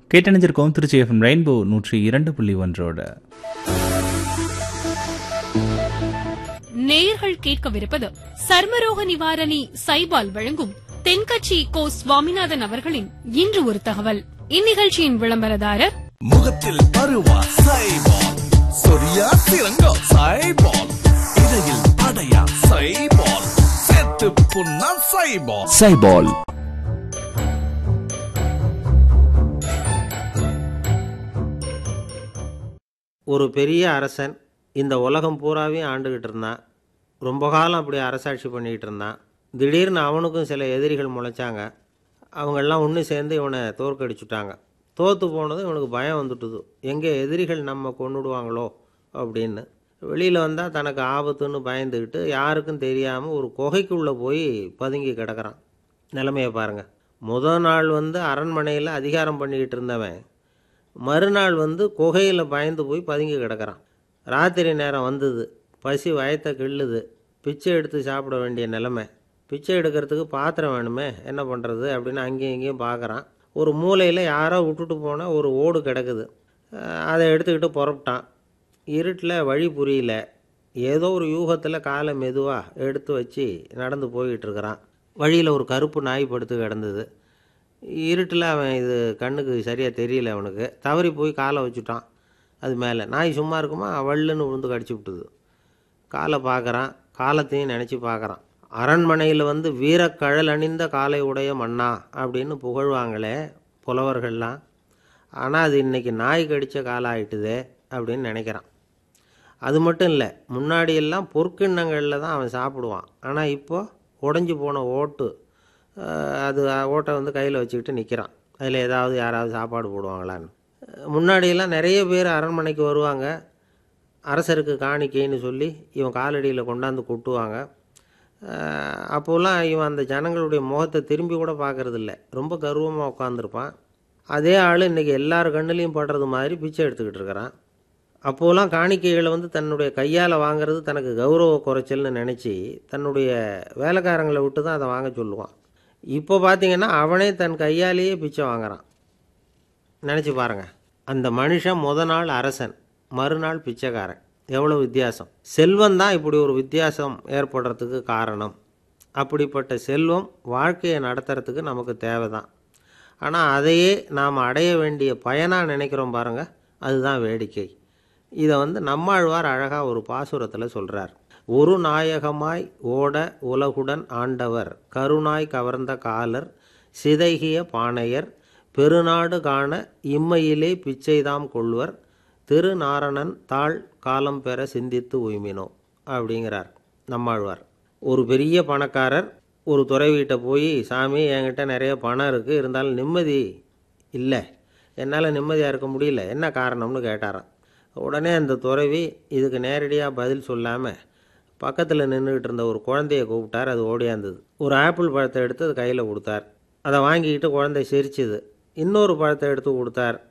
கேட்டணிஞ்சிருக்கோம் Trichy FM rainbow நூற்றி இரண்டு புள்ளி ஒன்றோட நேயர்கள் கேட்கவிருப்பது சர்மரோக நிவாரணி சைபால் வழங்கும் தென்கட்சி கோ சுவாமிநாதன் அவர்களின் இன்று ஒரு தகவல் இந்நிகழ்ச்சியின் விளம்பரதாரர் முகத்தில் பருவா சைபால் சொரியா சிறங்கா சைபால் இடையில் அடையா சைபால் செத்து புண்ணா சைபால் சைபால் ஒரு பெரிய அரசன் இந்த உலகம் பூராவையும் ஆண்டுகிட்டு இருந்தான் ரொம்ப காலம் அப்படி அரசாட்சி பண்ணிக்கிட்டு இருந்தான் திடீர்னு அவனுக்கும் சில எதிரிகள் முளைச்சாங்க அவங்கெல்லாம் ஒன்று சேர்ந்து இவனை தோற்கடிச்சுட்டாங்க தோற்று போனதும் இவனுக்கு பயம் வந்துட்டுது எங்கே எதிரிகள் நம்ம கொண்டுடுவாங்களோ அப்படின்னு வெளியில் வந்தால் தனக்கு ஆபத்துன்னு பயந்துக்கிட்டு யாருக்கும் தெரியாமல் ஒரு குகைக்குள்ளே போய் பதுங்கி கிடக்கிறான் நிலைமையை பாருங்கள் முதல் நாள் வந்து அரண்மனையில் அதிகாரம் பண்ணிக்கிட்டு இருந்தவன் மறுநாள் வந்து குகையில் பயந்து போய் பதுங்கி கிடக்கிறான் ராத்திரி நேரம் வந்தது பசி வயத்தை கிள்ளுது பிச்சை எடுத்து சாப்பிட வேண்டிய நிலைமை பிச்சை எடுக்கிறதுக்கு பாத்திரம் வேணுமே என்ன பண்ணுறது அப்படின்னு அங்கேயும் இங்கேயும் பார்க்குறான் ஒரு மூலையில் யாரோ விட்டுட்டு போனால் ஒரு ஓடு கிடக்குது அஹ் அதை எடுத்துக்கிட்டு புறப்பட்டான் இருட்டில் வழி புரியல ஏதோ ஒரு யூகத்தில் காலை மெதுவாக எடுத்து வச்சு நடந்து போய்கிட்டு இருக்கிறான் வழியில் ஒரு கருப்பு நாய் படுத்து கிடந்தது இருட்டில் அவன் இது கண்ணுக்கு சரியாக தெரியல அவனுக்கு தவறி போய் காலை வச்சுட்டான் அது மேலே நாய் சும்மா இருக்குமா வள்ளுன்னு விழுந்து கடிச்சு விட்டுது காலை பார்க்குறான் காலத்தையும் நினச்சி பார்க்குறான் அரண்மனையில் வந்து வீரக்கழல் அணிந்த காலை உடைய மன்னா அப்படின்னு புகழ்வாங்களே புலவர்கள்லாம் ஆனால் அது இன்னைக்கு நாய் கடித்த காலம் ஆயிட்டுதே அப்படின்னு நினைக்கிறான் அது மட்டும் இல்லை முன்னாடி எல்லாம் பொற்கிண்ணங்களில் தான் அவன் சாப்பிடுவான் ஆனால் இப்போ உடஞ்சி போன ஓட்டு அஹ், அது ஓட்டை வந்து கையில் வச்சுக்கிட்டு நிற்கிறான் அதில் ஏதாவது யாராவது சாப்பாடு போடுவாங்களான்னு அஹ், முன்னாடியெல்லாம் நிறைய பேர் அரண்மனைக்கு வருவாங்க அரசருக்கு காணிக்கைன்னு சொல்லி இவன் காலடியில் கொண்டாந்து கொட்டுவாங்க அஹ், அப்போல்லாம் இவன் அந்த ஜனங்களுடைய முகத்தை திரும்பி கூட பார்க்கறதில்ல ரொம்ப கர்வமாக உட்காந்துருப்பான் அதே ஆள் இன்றைக்கி எல்லார் கண்ணுலேயும் படுறது மாதிரி பிச்சை எடுத்துக்கிட்டு இருக்கிறான் அப்போலாம் காணிக்கைகளை வந்து தன்னுடைய கையால் வாங்குறது தனக்கு கௌரவ குறைச்சல்னு நினச்சி தன்னுடைய வேலைக்காரங்களை விட்டு தான் அதை வாங்க சொல்லுவான் இப்போ பார்த்தீங்கன்னா அவனே தன் கையாலேயே பிச்சை வாங்குறான் நினச்சி பாருங்க அந்த மனுஷன் முத நாள் அரசன் மறுநாள் பிச்சைக்காரன் எவ்வளோ வித்தியாசம் செல்வம் தான் இப்படி ஒரு வித்தியாசம் ஏற்படுறதுக்கு காரணம் அப்படிப்பட்ட செல்வம் வாழ்க்கையை நடத்துறதுக்கு நமக்கு தேவை தான் ஆனால் அதையே நாம் அடைய வேண்டிய பயனாக நினைக்கிறோம் பாருங்க அதுதான் வேடிக்கை இதை வந்து நம்மாழ்வார் அழகாக ஒரு பாசுரத்தில் சொல்கிறார் ஒரு நாயகமாய் ஓட உலகுடன் ஆண்டவர் கருணாய் கவர்ந்த காலர் சிதைகிய பானையர் பெருநாடு காண இம்மையிலே பிச்சைதாம் கொள்வர் திருநாரணன் தாழ் காலம் பெற சிந்தித்து உய்மினோ அப்படிங்கிறார் நம்மாழ்வார் ஒரு பெரிய பணக்காரர் ஒரு துறவிகிட்ட போய் சாமி என்கிட்ட நிறைய பணம் இருக்குது இருந்தாலும் நிம்மதி இல்லை என்னால் நிம்மதியாக இருக்க முடியல என்ன காரணம்னு கேட்டாராம் உடனே அந்த துறவி இதுக்கு நேரடியாக பதில் சொல்லாமல் பக்கத்தில் நின்றுக்கிட்டு இருந்த ஒரு குழந்தைய கூப்பிட்டார் அது ஓடியாந்தது ஒரு ஆப்பிள் பழத்தை எடுத்து அது கையில் கொடுத்தார் அதை வாங்கிக்கிட்டு குழந்தை சிரிச்சுது இன்னொரு பழத்தை எடுத்து கொடுத்தார்